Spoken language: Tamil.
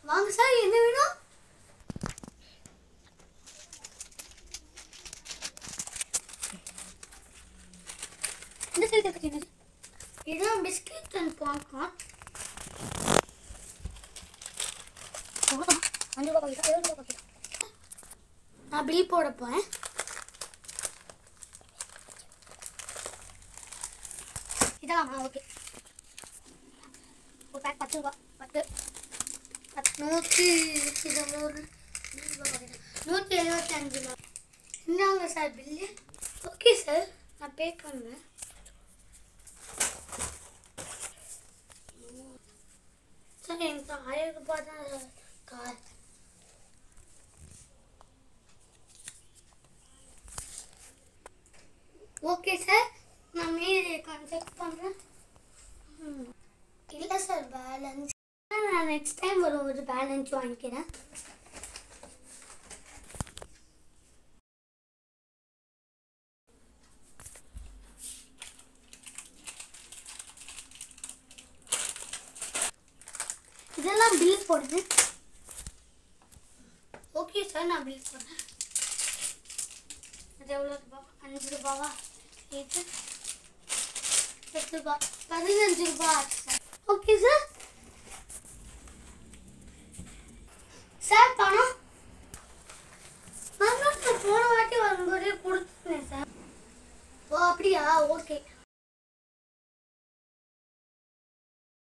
வாங்க சார் என்ன வேணும் இந்த சைடு கட்டினது இதெல்லாம் பிஸ்கெட் அண்ட் பாப்கார்ன் அஞ்சு ரூபா பாக்கெட்டா ஏழு ரூபா பாக்கெட்டா நான் பில் போட போறேன் இதெல்லாம் ஓகே ஒரு பேக் பத்து ரூபா பத்து பத்து நூற்றி இருபது நூற்றி எழுபத்தஞ்சு ரூபா இந்தாங்க சார் பில்லு ஓகே சார் நான் பே பண்ணுவேன் சார் எனக்கு ஆயிரம் ரூபாய் தான் கார் ஓகே சார் நான் மீதி செக் பண்ணுறேன் இல்லை சார் பேலன்ஸ் நான் நெக்ஸ்ட் டைம் வரும்போது பேலன்ஸ் வாங்கிக்கிறேன் இதெல்லாம் பில் போடுது ஓகே சார் நான் பில் போடுறேன் அது எவ்வளோ ரூபா அஞ்சு ரூபாவா இது பத்து ரூபா பதினஞ்சு ரூபா ஆச்சு சார் ஓகே சார் சார் பணம்